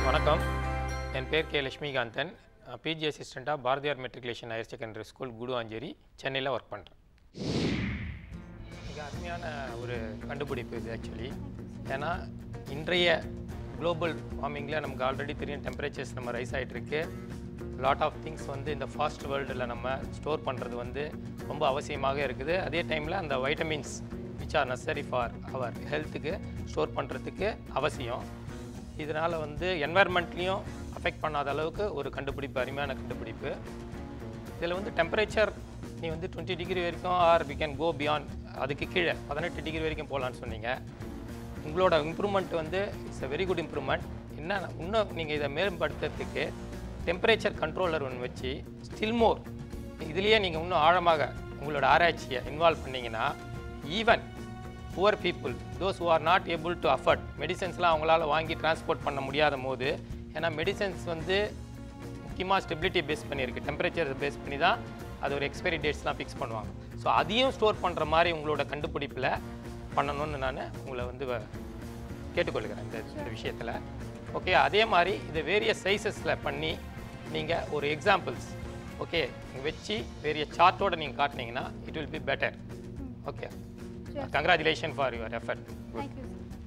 வணக்கம் என் பேர் K Lakshmikanthan PG அசிஸ்டண்ட்டாக Bharathiyar matriculation higher secondary school Guduvancheri சென்னையில் ஒர்க் பண்ணுறேன் மிக அருமையான ஒரு கண்டுபிடிப்பு இது ஆக்சுவலி ஏன்னா இன்றைய குளோபல் வார்மிங்கில் நமக்கு ஆல்ரெடி தெரியும் டெம்பரேச்சர்ஸ் நம்ம ரைஸ் ஆகிட்டு இருக்கு லாட் ஆஃப் திங்ஸ் வந்து இந்த ஃபாஸ்ட் வேர்ல்டில் நம்ம ஸ்டோர் பண்ணுறது வந்து ரொம்ப அவசியமாக இருக்குது அதே டைமில் அந்த vitamins which are necessary for our ஹெல்த்துக்கு ஸ்டோர் பண்ணுறதுக்கு அவசியம் இதனால் வந்து என்வாயர்மெண்ட்லேயும் அஃபெக்ட் பண்ணாத அளவுக்கு ஒரு கண்டுபிடிப்பு அருமையான கண்டுபிடிப்பு இதில் வந்து டெம்பரேச்சர் நீ வந்து டுவெண்ட்டி டிகிரி வரைக்கும் are we can go beyond அதுக்கு கீழே பதினெட்டு டிகிரி வரைக்கும் போகலான்னு சொன்னீங்க உங்களோட இம்ப்ரூவ்மெண்ட் வந்து it's a very good improvement என்ன இன்னும் நீங்கள் இதை மேம்படுத்துறதுக்கு டெம்பரேச்சர் கண்ட்ரோலர் ஒன்று வச்சு ஸ்டில் மோர் இதுலேயே நீங்கள் இன்னும் ஆழமாக உங்களோட ஆராய்ச்சியை இன்வால்வ் பண்ணீங்கன்னா even poor people those who are not able to afford மெடிசன்ஸ்லாம் அவங்களால வாங்கி டிரான்ஸ்போர்ட் பண்ண முடியாத போது ஏன்னா மெடிசன்ஸ் வந்து முக்கியமாக ஸ்டெபிலிட்டி பேஸ் பண்ணியிருக்கு டெம்பரேச்சர் பேஸ் பண்ணி தான் அது ஒரு எக்ஸ்பைரி டேட்ஸ்லாம் ஃபிக்ஸ் பண்ணுவாங்க ஸோ அதையும் ஸ்டோர் பண்ணுற மாதிரி உங்களோட கண்டுபிடிப்பில் பண்ணணும்னு நான் உங்களை வந்து வ- கேட்டுக்கொள்கிறேன் இந்த இந்த விஷயத்தில் ஓகே அதே மாதிரி இதை வேரியஸ் சைஸஸில் பண்ணி நீங்கள் ஒரு எக்ஸாம்பிள்ஸ் ஓகே வச்சு வேரிய சார்ட்டோட நீங்கள் காட்டினீங்கன்னா it will be better okay congratulation for your effort thank you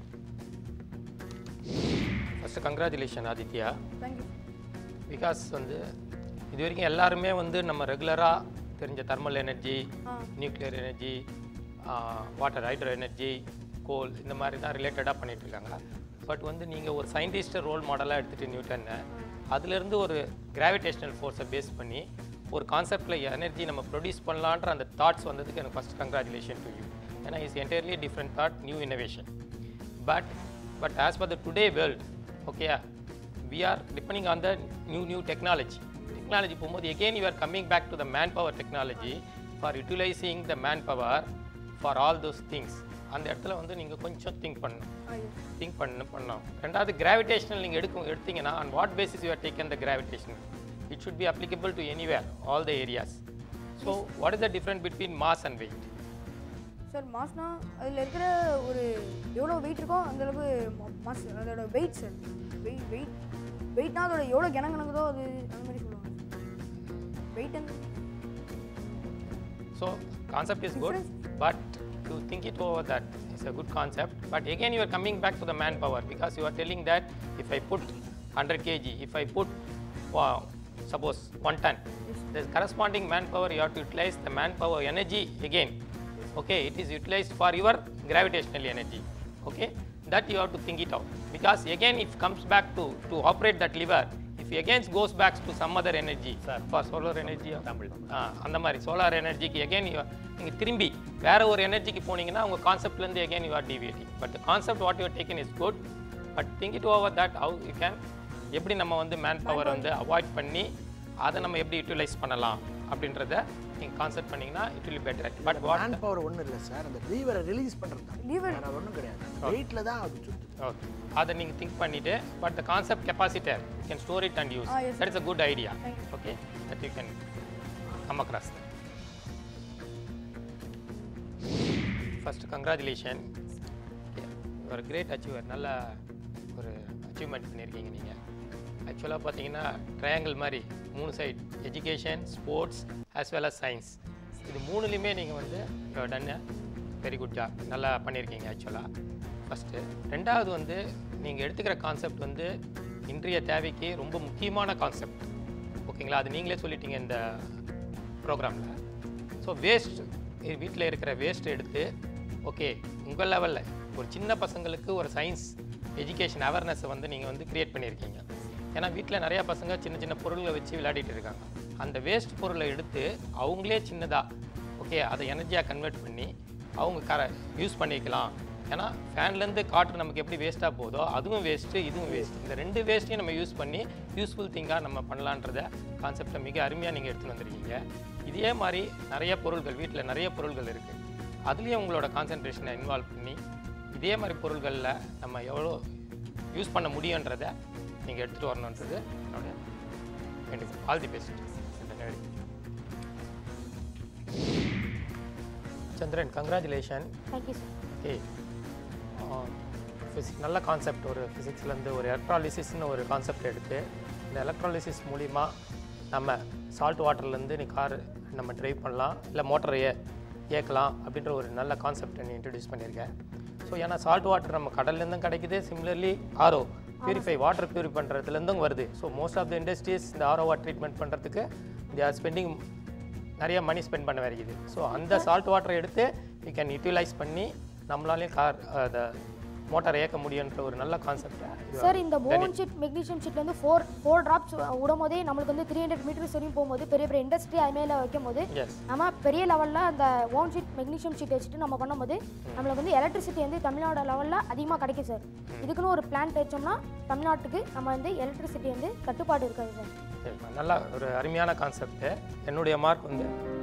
first congratulation Aditya thank you because வந்து இது வரைக்கும் எல்லாருமே வந்து நம்ம ரெகுலராக தெரிஞ்ச thermal energy ah nuclear energy water hydro energy coal இந்த மாதிரி தான் ரிலேட்டடாக பண்ணிட்டு இருக்காங்க பட் வந்து நீங்கள் ஒரு சயின்டிஸ்ட்டை ரோல் மாடலாக எடுத்துகிட்டு நியூட்டனை அதுலேருந்து ஒரு கிராவிடேஷனல் ஃபோர்ஸை பேஸ் பண்ணி ஒரு கான்செப்டில் எனர்ஜி நம்ம ப்ரொடியூஸ் பண்ணலான்ற அந்த தாட்ஸ் வந்ததுக்கு எனக்கு ஃபஸ்ட் கங்க்ராச்சுலேஷன் டு யூ ஏன்னா is entirely different thought new innovation but but as per the today world okay we are depending on the new new technology technology போகும்போது again you are coming back to the manpower technology for utilizing the manpower for all those things அந்த இடத்துல வந்து நீங்கள் கொஞ்சம் think பண்ணணும் ஐயோ think பண்ண பண்ணணும் ரெண்டாவது கிராவிடேஷனல் நீங்கள் எடுக்க எடுத்தீங்கன்னா on what basis you are taken the gravitational it should be applicable to anywhere all the areas so what is the difference between mass and weight sir மாஸ்னா அதில் இருக்கிற ஒரு எவ்வளோ வெயிட் இருக்கோ அந்த அளவுக்கு மா- மாஸ் அதோட வெயிட் சார் வெயிட் வெயிட் வெயிட்னா அதோட எவ்வளோ கிணங்கணுங்குதோ அது அந்த மாதிரி சொல்லுவாங்க வெயிட் அந்த So concept is good, but to think it over that is a good concept. But again, you are coming back to the manpower because you are telling that if I put 100 kg, if I put wow, suppose one ton, the corresponding manpower you have to utilize the manpower energy again. Okay, it is utilized for your gravitational energy. Okay, that you have to think it out because again, if comes back to to operate that lever, if again goes back to some other energy for solar energy or Tamil அந்த மாதிரி solar எனர்ஜிக்கு again நீங்கள் திரும்பி வேற ஒரு எனர்ஜிக்கு போனீங்கன்னா உங்கள் கான்செப்ட்லேருந்து again you are deviating but concept what you taken is good but think it over that how you can எப்படி நம்ம வந்து மேன் பவர் வந்து அவாய்ட் பண்ணி அதை நம்ம எப்படி யூட்டிலைஸ் பண்ணலாம் அப்படின்றத நீங்கள் கான்செப்ட் பண்ணீங்கன்னா it will better but what man power ஒன்றும் இல்லை சார் அந்த லீவரை ரிலீஸ் பண்ணுறது தான் Lever- வேற ஒன்றும் கிடையாது வெயிட்டில் தான் அது சுத்து ஓகே அதை நீங்கள் திங்க் பண்ணிவிட்டு but the concept capacitor you can store it and use Ah, yes, that is a good idea Thank okay that you can come across first congratulation ஒரு கிரேட் அச்சீவர் நல்ல ஒரு அச்சீவ்மெண்ட் பண்ணியிருக்கீங்க நீங்கள் ஆக்சுவலாக பார்த்தீங்கன்னா ட்ரையாங்கிள் மாதிரி மூணு side education sports as well as science இது மூணுலேயுமே நீங்கள் வந்து டன் வெரி குட் ஜாப் நல்லா பண்ணியிருக்கீங்க ஆக்சுவலாக ஃபஸ்ட்டு ரெண்டாவது வந்து நீங்கள் எடுத்துக்கிற கான்செப்ட் வந்து இன்றைய தேவைக்கு ரொம்ப முக்கியமான கான்செப்ட் ஓகேங்களா அது நீங்களே சொல்லிட்டீங்க இந்த ப்ரோக்ராமில் ஸோ வேஸ்ட் வீட்டில் இருக்கிற வேஸ்ட் எடுத்து ஓகே உங்கள் லெவலில் ஒரு சின்ன பசங்களுக்கு ஒரு சயின்ஸ் எஜுகேஷன் அவேர்னஸை வந்து நீங்கள் வந்து க்ரியேட் பண்ணியிருக்கீங்க ஏன்னா வீட்டில் நிறையா பசங்க சின்ன சின்ன பொருள்களை வச்சு விளையாடிட்டு இருக்காங்க அந்த வேஸ்ட் பொருளை எடுத்து அவங்களே சின்னதாக ஓகே அதை எனர்ஜியாக கன்வெர்ட் பண்ணி அவங்க கர யூஸ் பண்ணிக்கலாம் ஏன்னா ஃபேன்லேருந்து காற்று நமக்கு எப்படி வேஸ்ட்டாக போதோ அதுவும் வேஸ்ட்டு இதுவும் வேஸ்ட் இந்த ரெண்டு வேஸ்ட்டையும் நம்ம யூஸ் பண்ணி யூஸ்ஃபுல் திங்காக நம்ம பண்ணலான்றத கான்செப்டை மிக அருமையாக நீங்கள் எடுத்துன்னு வந்திருக்கீங்க இதே மாதிரி நிறைய பொருள்கள் வீட்டில் நிறைய பொருள்கள் இருக்குது அதுலேயும் உங்களோட கான்சென்ட்ரேஷனை இன்வால்வ் பண்ணி இதே மாதிரி பொருள்களில் நம்ம எவ்வளோ யூஸ் பண்ண முடியுன்றதை நீங்கள் எடுத்துகிட்டு வரணுன்றது என்னுடைய வேண்டுகோள் all the best Chandran congratulation thank you sir okay physics நல்ல கான்செப்ட் ஒரு ஃபிசிக்ஸ்லேருந்து ஒரு எலக்ட்ராலிசிஸ்னு ஒரு கான்செப்ட் எடுத்து இந்த எலக்ட்ராலிசிஸ் மூலிமா நம்ம சால்ட் வாட்டர்லேருந்து நீ கார் நம்ம ட்ரைவ் பண்ணலாம் இல்லை மோட்டரை ஏ இயக்கலாம் அப்படின்ற ஒரு நல்ல கான்செப்டை நீ இன்ட்ரடியூஸ் பண்ணியிருக்கேன் ஸோ ஏன்னா சால்ட் வாட்டர் நம்ம கடல்லேருந்தும் கிடைக்குது சிமிலர்லி ஆரோ பியூரிஃபை வாட்டர் பியூரி பண்ணுறதுலேருந்தும் வருது so most of the industries இந்த ஆரோ வாட்டர் ட்ரீட்மெண்ட் பண்ணுறதுக்கு தே ஆர் ஸ்பெண்டிங் நிறைய மணி ஸ்பெண்ட் பண்ண வேண்டியது ஸோ அந்த சால்ட் வாட்டரை எடுத்து யூ கேன் யூட்டிலைஸ் பண்ணி நம்மளாலையும் கார் அந்த மோட்டார் இயக்க முடியுன்ற ஒரு நல்ல கான்செப்டை சார் இந்த போன் ஷீட் மெக்னீஷியம் ஷீட்லேருந்து ஃபோர் ஃபோர் ட்ராப்ஸ் விடும் போதே நம்மளுக்கு வந்து த்ரீ ஹண்ட்ரட் மீட்டர்ஸ் வரையும் போகும்போது பெரிய பெரிய இண்டஸ்ட்ரி அது மேலே வைக்கும் போது எஸ் நம்ம பெரிய லெவலில் அந்த ஓன் ஷீட் மெக்னீஷியம் ஷீட் வச்சுட்டு நம்ம பண்ணும்போது நம்மளுக்கு வந்து எலக்ட்ரிசிட்டி வந்து தமிழ்நாடு லெவலில் அதிகமாக கிடைக்கும் சார் இதுக்குன்னு ஒரு பிளான்ட் வச்சோம்னா தமிழ்நாட்டுக்கு நம்ம வந்து எலக்ட்ரிசிட்டி வந்து தட்டுப்பாடு இருக்காது சார் நல்ல ஒரு அருமையான கான்செப்ட் என்னுடைய மார்க் வந்து